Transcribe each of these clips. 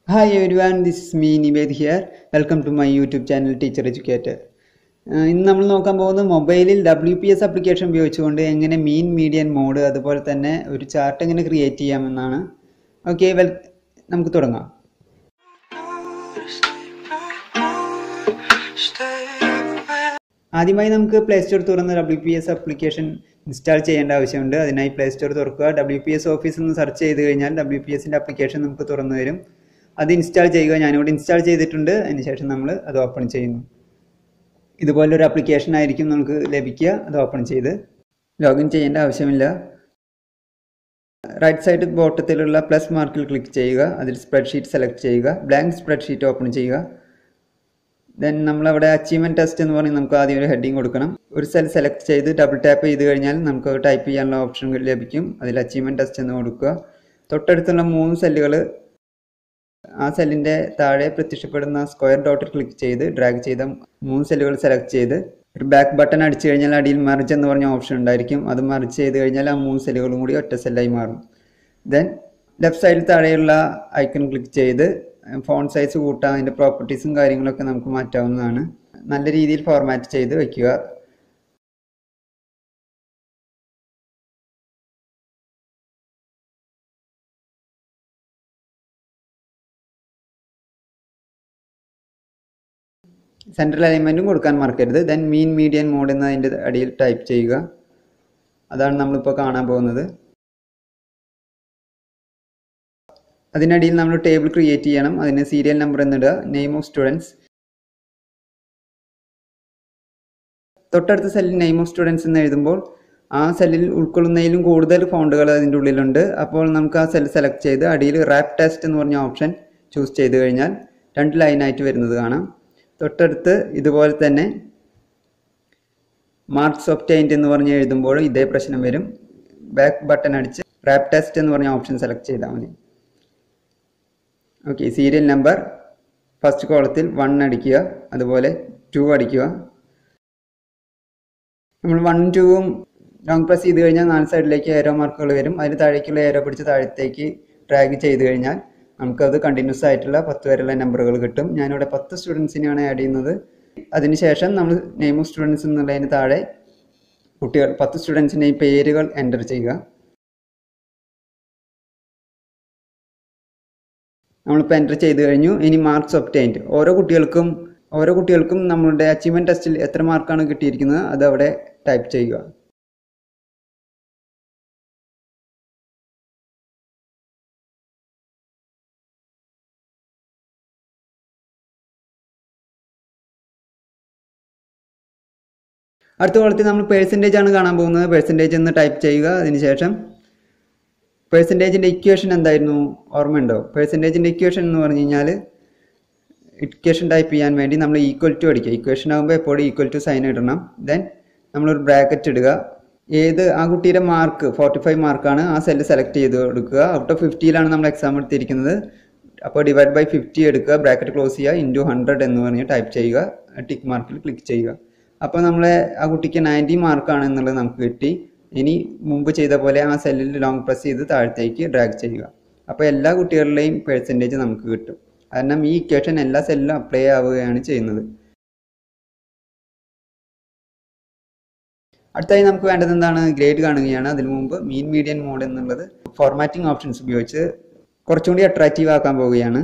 hi everyone this is me Nived here welcome to my YouTube channel teacher educator ഇന്ന് നമ്മൾ നോക്കാൻ പോകുന്നത് മൊബൈലിൽ ഡബ്ല്യു പി എസ് ആപ്ലിക്കേഷൻ ഉപയോഗിച്ചുകൊണ്ട് എങ്ങനെ മീൻ മീഡിയൻ മോഡ് അതുപോലെ തന്നെ ഒരു ചാർട്ട് എങ്ങനെ ക്രിയേറ്റ് ചെയ്യാമെന്നാണ് ഓക്കെ വെൽ നമുക്ക് തുടങ്ങാം ആദ്യമായി നമുക്ക് പ്ലേ സ്റ്റോർ തുറന്ന് W P S application install ചെയ്യേണ്ട ആവശ്യമുണ്ട് അതിനായി പ്ലേ സ്റ്റോർ തുറക്കുക ഡബ്ല്യു പി എസ് ഓഫീസ് എന്ന് സെർച്ച് ചെയ്ത് കഴിഞ്ഞാൽ ഡബ്ല്യു പി എസിൻ്റെ ആപ്ലിക്കേഷൻ നമുക്ക് തുറന്നു വരും അത് ഇൻസ്റ്റാൾ ചെയ്യുക ഞാനിവിടെ ഇൻസ്റ്റാൾ ചെയ്തിട്ടുണ്ട് അതിനുശേഷം നമ്മൾ അത് ഓപ്പൺ ചെയ്യുന്നു ഇതുപോലൊരു ആപ്ലിക്കേഷൻ ആയിരിക്കും നമുക്ക് ലഭിക്കുക അത് ഓപ്പൺ ചെയ്ത് ലോഗിൻ ചെയ്യേണ്ട ആവശ്യമില്ല റൈറ്റ് സൈഡ് ബോട്ടത്തിലുള്ള പ്ലസ് മാർക്കിൽ ക്ലിക്ക് ചെയ്യുക അതിൽ സ്പ്രെഡ്ഷീറ്റ് സെലക്ട് ചെയ്യുക ബ്ലാങ്ക് സ്പ്രെഡ്ഷീറ്റ് ഓപ്പൺ ചെയ്യുക ദെൻ നമ്മളവിടെ അച്ചീവ്മെൻറ്റ് ടെസ്റ്റ് എന്ന് പറഞ്ഞ് നമുക്ക് ആദ്യം ഒരു ഹെഡിങ് കൊടുക്കണം ഒരു സെൽ സെലക്ട് ചെയ്ത് ഡബിൾ ടാപ്പ് ചെയ്ത് കഴിഞ്ഞാൽ നമുക്ക് ടൈപ്പ് ചെയ്യാനുള്ള ഓപ്ഷൻ ലഭിക്കും അതിൽ അച്ചീവ്മെൻറ്റ് ടെസ്റ്റ് എന്ന് കൊടുക്കുക തൊട്ടടുത്തുള്ള മൂന്ന് സെല്ലുകൾ ആ സെല്ലിൻ്റെ താഴെ പ്രത്യക്ഷപ്പെടുന്ന സ്ക്വയർ ഡോട്ടിൽ ക്ലിക്ക് ചെയ്ത് ഡ്രാഗ് ചെയ്ത മൂന്ന് സെല്ലുകൾ സെലക്ട് ചെയ്ത് ഒരു ബാക്ക് ബട്ടൺ അടിച്ചു കഴിഞ്ഞാൽ അടിയിൽ മറിച്ച് എന്ന് പറഞ്ഞ ഓപ്ഷൻ ഉണ്ടായിരിക്കും അത് മറിച്ച് ചെയ്ത് കഴിഞ്ഞാൽ ആ മൂന്ന് സെല്ലുകളും കൂടി ഒറ്റ സെല്ലായി മാറും ദെൻ ലെഫ്റ്റ് സൈഡിൽ താഴെയുള്ള ഐക്കൺ ക്ലിക്ക് ചെയ്ത് ഫോൺ സൈസ് കൂട്ടാം അതിൻ്റെ പ്രോപ്പർട്ടീസും കാര്യങ്ങളൊക്കെ നമുക്ക് മാറ്റാവുന്നതാണ് നല്ല രീതിയിൽ ഫോർമാറ്റ് ചെയ്ത് വയ്ക്കുക സെൻട്രൽ അലൈൻമെൻറ്റും കൊടുക്കാൻ മറക്കരുത് ദെൻ മീൻ മീഡിയൻ മോഡ് എന്ന് അതിൻ്റെ അടിയിൽ ടൈപ്പ് ചെയ്യുക അതാണ് നമ്മളിപ്പോൾ കാണാൻ പോകുന്നത് അതിനടിയിൽ നമ്മൾ ടേബിൾ ക്രിയേറ്റ് ചെയ്യണം അതിന് സീരിയൽ നമ്പർ എന്നിടുക നെയിം ഓഫ് സ്റ്റുഡൻസ് തൊട്ടടുത്ത സെല്ലിൽ നെയിം ഓഫ് സ്റ്റുഡൻസ് എന്ന് എഴുതുമ്പോൾ ആ സെല്ലിൽ ഉൾക്കൊള്ളുന്നതിലും കൂടുതൽ ഫോണ്ടുകൾ അതിൻ്റെ ഉള്ളിലുണ്ട് അപ്പോൾ നമുക്ക് ആ സെൽ സെലക്ട് ചെയ്ത് അടിയിൽ റാപ്പ് ടെസ്റ്റ് എന്ന് പറഞ്ഞ ഓപ്ഷൻ ചൂസ് ചെയ്ത് കഴിഞ്ഞാൽ രണ്ട് ലൈനായിട്ട് വരുന്നത് കാണാം തൊട്ടടുത്ത് ഇതുപോലെ തന്നെ മാർക്സ് ഒപ്റ്റൈൻഡ് എന്ന് പറഞ്ഞ് എഴുതുമ്പോൾ ഇതേ പ്രശ്നം വരും ബാക്ക് ബട്ടൺ അടിച്ച് റാപ്പ് ടെസ്റ്റ് എന്ന് പറഞ്ഞ ഓപ്ഷൻ സെലക്ട് ചെയ്താൽ മതി ഓക്കെ സീരിയൽ നമ്പർ ഫസ്റ്റ് കോളത്തിൽ വൺ അടിക്കുക അതുപോലെ ടു അടിക്കുക നമ്മൾ വണ്ണും ടൂവും ലോങ് പ്രസ് ചെയ്ത് കഴിഞ്ഞാൽ നാല് സൈഡിലേക്ക് ഏരോ മാർക്കുകൾ വരും അതിന് താഴേക്കുള്ള ഏരോ പിടിച്ച് താഴത്തേക്ക് ഡ്രാഗ് ചെയ്ത് കഴിഞ്ഞാൽ നമുക്കത് കണ്ടിന്യൂസ് ആയിട്ടുള്ള പത്ത് വരെയുള്ള നമ്പറുകൾ കിട്ടും ഞാനിവിടെ പത്ത് സ്റ്റുഡൻസിനെയാണ് ആഡ് ചെയ്യുന്നത് അതിനുശേഷം നമ്മൾ നെയിം ഓഫ് സ്റ്റുഡൻസ് എന്നുള്ളതിന് താഴെ കുട്ടികൾ പത്ത് സ്റ്റുഡൻസിൻ്റെയും പേരുകൾ എൻ്റർ ചെയ്യുക നമ്മളിപ്പോൾ എൻ്റർ ചെയ്ത് കഴിഞ്ഞു ഇനി മാർക്സ് ഒപ്റ്റൈൻഡ് ഓരോ കുട്ടികൾക്കും ഓരോ കുട്ടികൾക്കും നമ്മളുടെ അച്ചീവ്മെൻറ്റ് ടെസ്റ്റിൽ എത്ര മാർക്കാണ് കിട്ടിയിരിക്കുന്നത് അത് അവിടെ ടൈപ്പ് ചെയ്യുക അടുത്ത കോളത്തിൽ നമ്മൾ പേഴ്സൻറ്റേജ് ആണ് കാണാൻ പോകുന്നത് പേഴ്സൻറ്റേജ് എന്ന് ടൈപ്പ് ചെയ്യുക അതിനുശേഷം പേഴ്സൻറ്റേജിൻ്റെ ഇക്വേഷൻ എന്തായിരുന്നു ഓർമ്മയുണ്ടോ പേഴ്സൻറ്റേജിൻ്റെ ഇക്വേഷൻ എന്ന് പറഞ്ഞു കഴിഞ്ഞാൽ ഇക്വേഷൻ ടൈപ്പ് ചെയ്യാൻ വേണ്ടി നമ്മൾ ഈക്വൽ ടു അടിക്കുക ഇക്വേഷൻ ആകുമ്പോൾ എപ്പോഴും ഈക്വൽ ടു സൈൻ ഇടണം ദെൻ നമ്മളൊരു ബ്രാക്കറ്റ് ഇടുക ഏത് ആ കുട്ടിയുടെ മാർക്ക് ഫോർട്ടി ഫൈവ് മാർക്കാണ് ആ സെല്ല് സെലക്ട് ചെയ്ത് കൊടുക്കുക ഔട്ട് ഓഫ് ഫിഫ്റ്റിയിലാണ് നമ്മൾ എക്സാം എടുത്തിരിക്കുന്നത് അപ്പോൾ ഡിവൈഡ് ബൈ ഫിഫ്റ്റി എടുക്കുക ബ്രാക്കറ്റ് ക്ലോസ് ചെയ്യുക ഇൻറ്റു ഹൺഡ്രഡ് എന്ന് പറഞ്ഞ് ടൈപ്പ് ചെയ്യുക ടിക്ക് മാർക്കിൽ ക്ലിക്ക് ചെയ്യുക അപ്പോൾ നമ്മളെ ആ കുട്ടിക്ക് നയൻറ്റി മാർക്കാണ് എന്നുള്ളത് നമുക്ക് കിട്ടി ഇനി മുമ്പ് ചെയ്ത പോലെ ആ സെല്ലിൽ ലോങ് പ്രസ് ചെയ്ത് താഴത്തേക്ക് ഡ്രാഗ് ചെയ്യുക അപ്പോൾ എല്ലാ കുട്ടികളുടെയും പെർസെൻറ്റേജ് നമുക്ക് കിട്ടും കാരണം ഈ ഇക്വേഷൻ എല്ലാ സെല്ലിലും അപ്ലൈ ആവുകയാണ് ചെയ്യുന്നത് അടുത്തായി നമുക്ക് വേണ്ടത് എന്താണ് ഗ്രേഡ് കാണുകയാണ് അതിനു മുമ്പ് മീൻ മീഡിയൻ മോഡ് എന്നുള്ളത് ഫോർമാറ്റിംഗ് ഓപ്ഷൻസ് ഉപയോഗിച്ച് കുറച്ചുകൂടി അട്രാക്റ്റീവ് ആക്കാൻ പോവുകയാണ്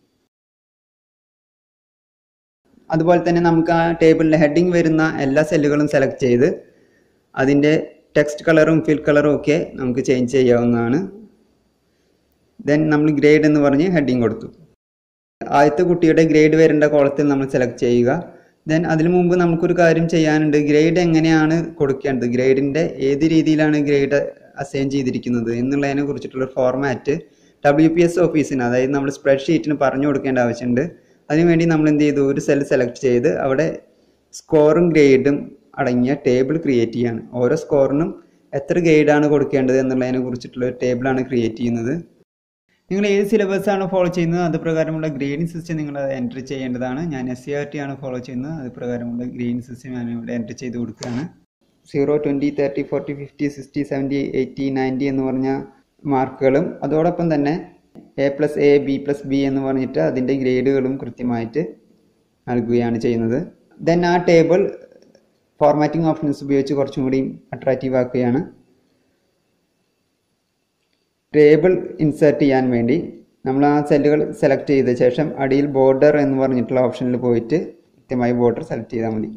അതുപോലെ തന്നെ നമുക്ക് ആ ടേബിളിലെ ഹെഡിങ് വരുന്ന എല്ലാ സെല്ലുകളും സെലക്ട് ചെയ്ത് അതിൻ്റെ ടെക്സ്റ്റ് കളറും ഫിൽ കളറും ഒക്കെ നമുക്ക് ചേഞ്ച് ചെയ്യാവുന്നതാണ് ദെൻ നമ്മൾ ഗ്രേഡ് എന്ന് പറഞ്ഞ് ഹെഡിങ് കൊടുത്തു ആദ്യത്തെ കുട്ടിയുടെ ഗ്രേഡ് വരേണ്ട കോളത്തിൽ നമ്മൾ സെലക്ട് ചെയ്യുക ദെൻ അതിനു മുമ്പ് നമുക്കൊരു കാര്യം ചെയ്യാനുണ്ട് ഗ്രേഡ് എങ്ങനെയാണ് കൊടുക്കേണ്ടത് ഗ്രേഡിൻ്റെ ഏത് രീതിയിലാണ് ഗ്രേഡ് അസൈൻ ചെയ്തിരിക്കുന്നത് എന്നുള്ളതിനെ കുറിച്ചിട്ടുള്ള ഫോർമാറ്റ് ഡബ്ല്യു പി എസ് ഓഫീസിന് അതായത് നമ്മൾ സ്പ്രെഡ് ഷീറ്റിന് പറഞ്ഞു കൊടുക്കേണ്ട ആവശ്യമുണ്ട് അതിനുവേണ്ടി നമ്മൾ എന്ത് ചെയ്തു ഒരു സെൽ സെലക്ട് ചെയ്ത് അവിടെ സ്കോറും ഗ്രേഡും അടങ്ങിയ ടേബിൾ ക്രിയേറ്റ് ചെയ്യാണ് ഓരോ സ്കോറിനും എത്ര ഗ്രേഡാണ് കൊടുക്കേണ്ടത് എന്നുള്ളതിനെ കുറിച്ചിട്ടുള്ള ഒരു ടേബിളാണ് ക്രിയേറ്റ് ചെയ്യുന്നത് നിങ്ങൾ ഏത് സിലബസ് ആണ് ഫോളോ ചെയ്യുന്നത് അത് പ്രകാരമുള്ള ഗ്രേഡിംഗ് സിസ്റ്റം നിങ്ങൾ എൻറ്റർ ചെയ്യേണ്ടതാണ് ഞാൻ എസ് സി ആർ ടി ആണ് ഫോളോ ചെയ്യുന്നത് അത് പ്രകാരമുള്ള ഗ്രേഡിംഗ് സിസ്റ്റം ഞാൻ ഇവിടെ എൻറ്റർ ചെയ്ത് കൊടുക്കുകയാണ് zero twenty thirty forty fifty sixty seventy eighty ninety എന്ന് പറഞ്ഞ മാർക്കുകളും അതോടൊപ്പം തന്നെ A plus A B plus B എന്ന് പറഞ്ഞിട്ട് അതിൻ്റെ ഗ്രേഡുകളും കൃത്യമായിട്ട് നൽകുകയാണ് ചെയ്യുന്നത് ദെൻ ആ ടേബിൾ ഫോർമാറ്റിംഗ് ഓപ്ഷൻസ് ഉപയോഗിച്ച് കുറച്ചും കൂടി അട്രാക്റ്റീവ് ആക്കുകയാണ് ടേബിൾ ഇൻസേർട്ട് ചെയ്യാൻ വേണ്ടി നമ്മൾ ആ സെല്ലുകൾ സെലക്ട് ചെയ്ത ശേഷം അടിയിൽ ബോർഡർ എന്ന് പറഞ്ഞിട്ടുള്ള ഓപ്ഷനിൽ പോയിട്ട് കൃത്യമായി ബോർഡർ സെലക്ട് ചെയ്താൽ മതി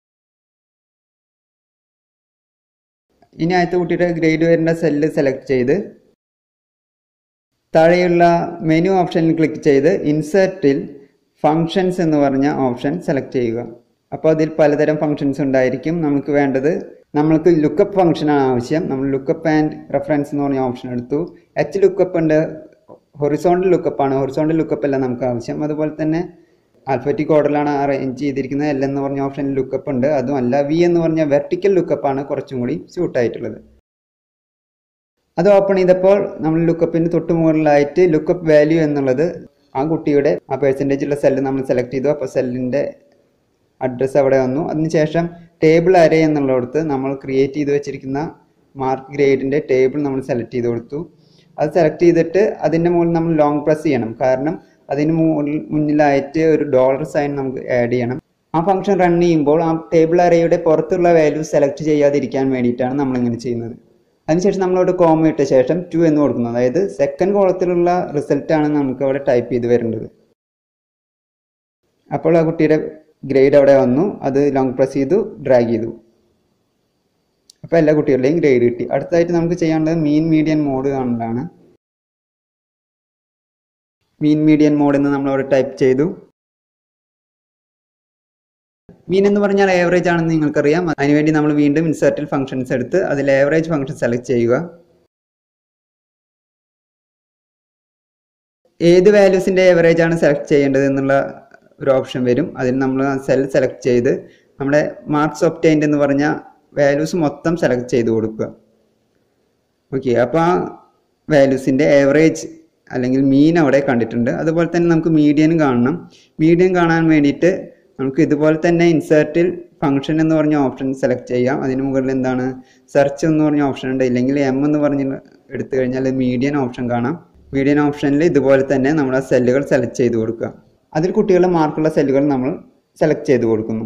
ഇനി ആദ്യത്തെ കുട്ടിയുടെ ഗ്രേഡ് വരേണ്ട സെല്ല് സെലക്ട് ചെയ്ത് താഴെയുള്ള മെനു ഓപ്ഷനിൽ ക്ലിക്ക് ചെയ്ത് ഇൻസേർട്ടിൽ ഫങ്ഷൻസ് എന്ന് പറഞ്ഞ ഓപ്ഷൻ സെലക്ട് ചെയ്യുക അപ്പോൾ അതിൽ പലതരം ഫങ്ഷൻസ് ഉണ്ടായിരിക്കും നമുക്ക് വേണ്ടത് നമ്മൾക്ക് ലുക്കപ്പ് ഫംഗ്ഷനാണ് ആവശ്യം നമ്മൾ ലുക്കപ്പ് ആൻഡ് റെഫറൻസ് എന്ന് പറഞ്ഞ ഓപ്ഷൻ എടുത്തു എച്ച് ലുക്കപ്പ് ഉണ്ട് ഹൊറിസോണ്ടൽ ലുക്കപ്പ് ആണ് ഹൊറിസോണ്ടൽ ലുക്കപ്പ് അല്ല നമുക്ക് ആവശ്യം അതുപോലെ തന്നെ ആൽഫറ്റിക് ഓർഡറിലാണ് അറേഞ്ച് ചെയ്തിരിക്കുന്നത് എൽ എന്ന് പറഞ്ഞ ഓപ്ഷനിൽ ലുക്കപ്പ് ഉണ്ട് അതും അല്ല വി എന്ന് പറഞ്ഞ വെർട്ടിക്കൽ ലുക്കപ്പ് ആണ് കുറച്ചും കൂടി സ്യൂട്ട് ആയിട്ടുള്ളത് അത് ഓപ്പൺ ചെയ്തപ്പോൾ നമ്മൾ ലുക്കപ്പിന് തൊട്ട് മുകളിലായിട്ട് ലുക്കപ്പ് വാല്യൂ എന്നുള്ളത് ആ കുട്ടിയുടെ ആ പെർസെൻറ്റേജ് ഉള്ള സെല്ല് നമ്മൾ സെലക്ട് ചെയ്തു അപ്പോൾ സെല്ലിൻ്റെ അഡ്രസ്സ് അവിടെ വന്നു അതിനുശേഷം ടേബിൾ അരേ എന്നുള്ളിടത്ത് നമ്മൾ ക്രിയേറ്റ് ചെയ്ത് വെച്ചിരിക്കുന്ന മാർക്ക് ഗ്രേഡിൻ്റെ ടേബിൾ നമ്മൾ സെലക്ട് ചെയ്ത് കൊടുത്തു അത് സെലക്ട് ചെയ്തിട്ട് അതിൻ്റെ മുകളിൽ നമ്മൾ ലോങ് പ്രസ് ചെയ്യണം കാരണം അതിന് മുകളിൽ മുന്നിലായിട്ട് ഒരു ഡോളർ സൈൻ നമുക്ക് ആഡ് ചെയ്യണം ആ ഫംഗ്ഷൻ റൺ ചെയ്യുമ്പോൾ ആ ടേബിൾ അറേയുടെ പുറത്തുള്ള വാല്യൂ സെലക്ട് ചെയ്യാതിരിക്കാൻ വേണ്ടിയിട്ടാണ് നമ്മൾ ഇങ്ങനെ ചെയ്യുന്നത് അതിനുശേഷം നമ്മളവിടെ കോമ ഇട്ട ശേഷം ടു എന്ന് കൊടുക്കുന്നു അതായത് സെക്കൻഡ് കോളത്തിലുള്ള റിസൾട്ടാണ് നമുക്ക് അവിടെ ടൈപ്പ് ചെയ്ത് വരേണ്ടത് അപ്പോൾ ആ കുട്ടിയുടെ ഗ്രേഡ് അവിടെ വന്നു അത് ലോങ് പ്രസ് ചെയ്തു ഡ്രാഗ് ചെയ്തു അപ്പോൾ എല്ലാ കുട്ടികളുടെയും ഗ്രേഡ് കിട്ടി അടുത്തതായിട്ട് നമുക്ക് ചെയ്യാനുള്ളത് മീൻ മീഡിയൻ മോഡ് കാണുന്നതാണ് മീൻ മീഡിയൻ മോഡ് എന്ന് നമ്മളവിടെ ടൈപ്പ് ചെയ്തു മീൻ എന്ന് പറഞ്ഞാൽ ഏവറേജ് ആണെന്ന് നിങ്ങൾക്കറിയാം അതിനുവേണ്ടി നമ്മൾ വീണ്ടും ഇൻസേർട്ടിൽ ഫംഗ്ഷൻസ് എടുത്ത് അതിൽ ഏവറേജ് ഫംഗ്ഷൻ സെലക്ട് ചെയ്യുക ഏത് വാല്യൂസിൻ്റെ ഏവറേജ് ആണ് സെലക്ട് ചെയ്യേണ്ടത് എന്നുള്ള ഒരു ഓപ്ഷൻ വരും അതിൽ നമ്മൾ ആ സെൽ സെലക്ട് ചെയ്ത് നമ്മുടെ മാർക്സ് ഒപ്റ്റൈൻഡ് എന്ന് പറഞ്ഞ വാല്യൂസ് മൊത്തം സെലക്ട് ചെയ്ത് കൊടുക്കുക ഓക്കെ അപ്പോൾ ആ വാല്യൂസിൻ്റെ ഏവറേജ് അല്ലെങ്കിൽ മീൻ അവിടെ കണ്ടിട്ടുണ്ട് അതുപോലെ തന്നെ നമുക്ക് മീഡിയൻ കാണണം മീഡിയൻ കാണാൻ വേണ്ടിയിട്ട് നമുക്ക് ഇതുപോലെ തന്നെ ഇൻസേർട്ടിൽ ഫംഗ്ഷൻ എന്ന് പറഞ്ഞ ഓപ്ഷൻ സെലക്ട് ചെയ്യാം അതിന് മുകളിൽ എന്താണ് സെർച്ച് എന്ന് പറഞ്ഞ ഓപ്ഷൻ ഉണ്ട് ഇല്ലെങ്കിൽ എം എന്ന് പറഞ്ഞ് എടുത്തു കഴിഞ്ഞാൽ മീഡിയൻ ഓപ്ഷൻ കാണാം മീഡിയൻ ഓപ്ഷനിൽ ഇതുപോലെ തന്നെ നമ്മൾ ആ സെല്ലുകൾ സെലക്ട് ചെയ്ത് കൊടുക്കുക അതിൽ കുട്ടികളുടെ മാർക്കുള്ള സെല്ലുകൾ നമ്മൾ സെലക്ട് ചെയ്ത് കൊടുക്കുന്നു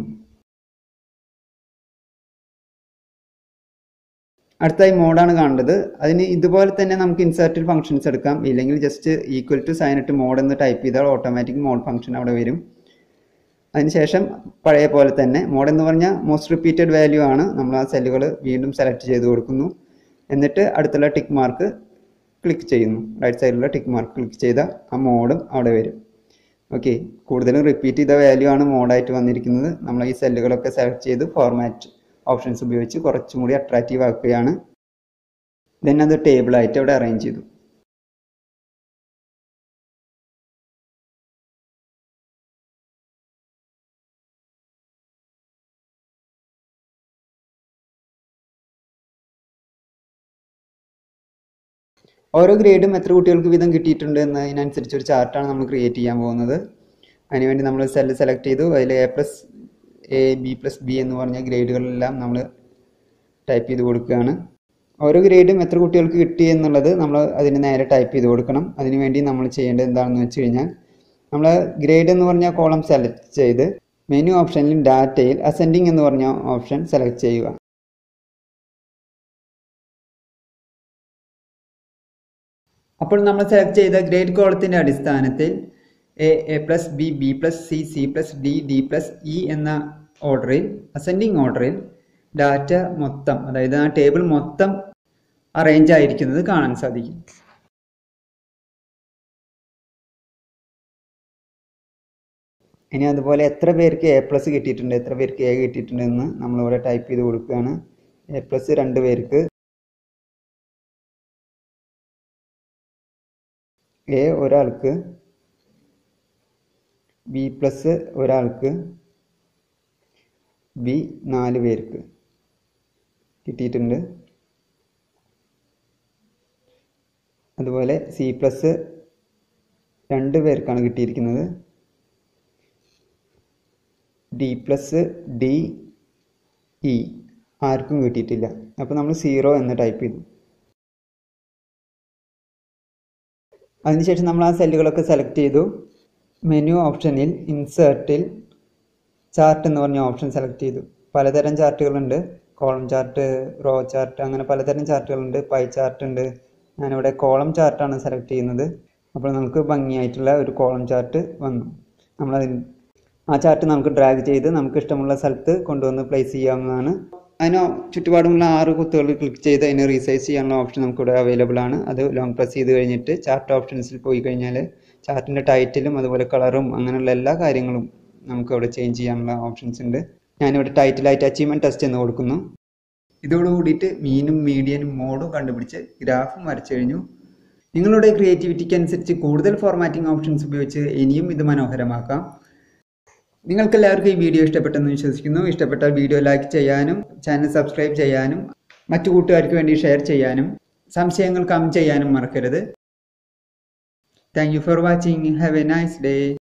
അടുത്തായി മോഡാണ് കാണേണ്ടത് അതിന് ഇതുപോലെ തന്നെ നമുക്ക് ഇൻസേർട്ടിൽ ഫംഗ്ഷൻസ് എടുക്കാം ഇല്ലെങ്കിൽ ജസ്റ്റ് ഈക്വൽ ടു സൈൻ ഇട്ട് മോഡ് എന്ന് ടൈപ്പ് ചെയ്താൽ ഓട്ടോമാറ്റിക് മോഡ് ഫംഗ്ഷൻ അവിടെ വരും അതിനുശേഷം പഴയ പോലെ തന്നെ മോഡ് എന്ന് പറഞ്ഞാൽ മോസ്റ്റ് റിപ്പീറ്റഡ് വാല്യൂ ആണ് നമ്മൾ ആ സെല്ലുകൾ വീണ്ടും സെലക്ട് ചെയ്ത് കൊടുക്കുന്നു എന്നിട്ട് അടുത്തുള്ള ടിക്ക് മാർക്ക് ക്ലിക്ക് ചെയ്യുന്നു റൈറ്റ് സൈഡിലുള്ള ടിക്ക് മാർക്ക് ക്ലിക്ക് ചെയ്താൽ ആ മോഡും അവിടെ വരും ഓക്കെ കൂടുതലും റിപ്പീറ്റ് ചെയ്ത വാല്യൂ ആണ് മോഡായിട്ട് വന്നിരിക്കുന്നത് നമ്മൾ ഈ സെല്ലുകളൊക്കെ സെലക്ട് ചെയ്ത് ഫോർമാറ്റ് ഓപ്ഷൻസ് ഉപയോഗിച്ച് കുറച്ചും കൂടി അട്രാക്റ്റീവ് ആക്കുകയാണ് ദെൻ അത് ടേബിളായിട്ട് അവിടെ അറേഞ്ച് ചെയ്തു ഓരോ ഗ്രേഡും എത്ര കുട്ടികൾക്ക് വീതം കിട്ടിയിട്ടുണ്ട് എന്നതിനനുസരിച്ച് ഒരു ചാർട്ടാണ് നമ്മൾ ക്രിയേറ്റ് ചെയ്യാൻ പോകുന്നത് അതിനുവേണ്ടി നമ്മൾ സെല്ല് സെലക്ട് ചെയ്തു അതിൽ A plus A B plus B എന്ന് പറഞ്ഞ ഗ്രേഡുകളെല്ലാം നമ്മൾ ടൈപ്പ് ചെയ്ത് കൊടുക്കുകയാണ് ഓരോ ഗ്രേഡും എത്ര കുട്ടികൾക്ക് കിട്ടി എന്നുള്ളത് നമ്മൾ അതിന് നേരെ ടൈപ്പ് ചെയ്ത് കൊടുക്കണം അതിനുവേണ്ടി നമ്മൾ ചെയ്യേണ്ടത് എന്താണെന്ന് വെച്ച് കഴിഞ്ഞാൽ നമ്മൾ ഗ്രേഡ് എന്ന് പറഞ്ഞ കോളം സെലക്ട് ചെയ്ത് മെനു ഓപ്ഷനിൽ ഡാറ്റയിൽ അസെൻഡിങ് എന്ന് പറഞ്ഞ ഓപ്ഷൻ സെലക്ട് ചെയ്യുക അപ്പോൾ നമ്മൾ സെലക്ട് ചെയ്ത ഗ്രേഡ് കോളത്തിൻ്റെ അടിസ്ഥാനത്തിൽ A A plus B B plus C C plus D D plus E എന്ന ഓർഡറിൽ അസെൻഡിങ് ഓർഡറിൽ ഡാറ്റ മൊത്തം അതായത് ആ ടേബിൾ മൊത്തം അറേഞ്ച് ആയിരിക്കുന്നത് കാണാൻ സാധിക്കും ഇനി അതുപോലെ എത്ര പേർക്ക് എ പ്ലസ് കിട്ടിയിട്ടുണ്ട് എത്ര പേർക്ക് എ കിട്ടിയിട്ടുണ്ട് എന്ന് നമ്മളിവിടെ ടൈപ്പ് ചെയ്ത് കൊടുക്കുകയാണ് എ പ്ലസ് രണ്ട് പേർക്ക് എ ഒരാൾക്ക് ബി പ്ലസ് ഒരാൾക്ക് ബി നാല് പേർക്ക് കിട്ടിയിട്ടുണ്ട് അതുപോലെ സി പ്ലസ് രണ്ട് പേർക്കാണ് കിട്ടിയിരിക്കുന്നത് ഡി പ്ലസ് ഡി ഇ ആർക്കും കിട്ടിയിട്ടില്ല അപ്പോൾ നമ്മൾ സീറോ എന്ന് ടൈപ്പ് ചെയ്തു അതിനുശേഷം നമ്മൾ ആ സെല്ലുകളൊക്കെ സെലക്ട് ചെയ്തു മെനു ഓപ്ഷനിൽ ഇൻസേർട്ടിൽ ചാർട്ട് എന്ന് പറഞ്ഞ ഓപ്ഷൻ സെലക്ട് ചെയ്തു പലതരം ചാർട്ടുകളുണ്ട് കോളം ചാർട്ട് റോ ചാർട്ട് അങ്ങനെ പലതരം ചാർട്ടുകളുണ്ട് പൈ ചാർട്ട് ഉണ്ട് ഞാനിവിടെ കോളം ചാർട്ടാണ് സെലക്ട് ചെയ്യുന്നത് അപ്പോൾ നമുക്ക് ഭംഗിയായിട്ടുള്ള ഒരു കോളം ചാർട്ട് വന്നു നമ്മളതിന് ആ ചാർട്ട് നമുക്ക് ഡ്രാഗ് ചെയ്ത് നമുക്ക് ഇഷ്ടമുള്ള സ്ഥലത്ത് കൊണ്ടുവന്ന് പ്ലേസ് ചെയ്യാവുന്നതാണ് അതിന് ചുറ്റുപാടുമുള്ള ആറ് കുത്തുകൾ ക്ലിക്ക് ചെയ്ത് അതിനെ റീസൈസ് ചെയ്യാനുള്ള ഓപ്ഷൻ നമുക്കിവിടെ അവൈലബിൾ ആണ് അത് ലോങ് പ്രസ് ചെയ്ത് കഴിഞ്ഞിട്ട് ചാർട്ട് ഓപ്ഷൻസിൽ പോയി കഴിഞ്ഞാൽ ചാർട്ടിൻ്റെ ടൈറ്റിലും അതുപോലെ കളറും അങ്ങനെയുള്ള എല്ലാ കാര്യങ്ങളും നമുക്ക് അവിടെ ചേഞ്ച് ചെയ്യാനുള്ള ഓപ്ഷൻസ് ഉണ്ട് ഞാനിവിടെ ടൈറ്റിലായിട്ട് അച്ചീവ്മെൻറ്റ് ടെസ്റ്റ് എന്ന് കൊടുക്കുന്നു ഇതോട് കൂടിയിട്ട് മീനും മീഡിയനും മോഡും കണ്ടുപിടിച്ച് ഗ്രാഫും വരച്ചു കഴിഞ്ഞു നിങ്ങളുടെ ക്രിയേറ്റിവിറ്റിക്ക് അനുസരിച്ച് കൂടുതൽ ഫോർമാറ്റിംഗ് ഓപ്ഷൻസ് ഉപയോഗിച്ച് ഇനിയും ഇത് മനോഹരമാക്കാം നിങ്ങൾക്ക് എല്ലാവർക്കും ഈ വീഡിയോ ഇഷ്ടപ്പെട്ടെന്ന് വിശ്വസിക്കുന്നു ഇഷ്ടപ്പെട്ട വീഡിയോ ലൈക്ക് ചെയ്യാനും ചാനൽ സബ്സ്ക്രൈബ് ചെയ്യാനും മറ്റു കൂട്ടുകാർക്ക് വേണ്ടി ഷെയർ ചെയ്യാനും സംശയങ്ങൾ കമന്റ് ചെയ്യാനും മറക്കരുത് thank you for watching have a nice day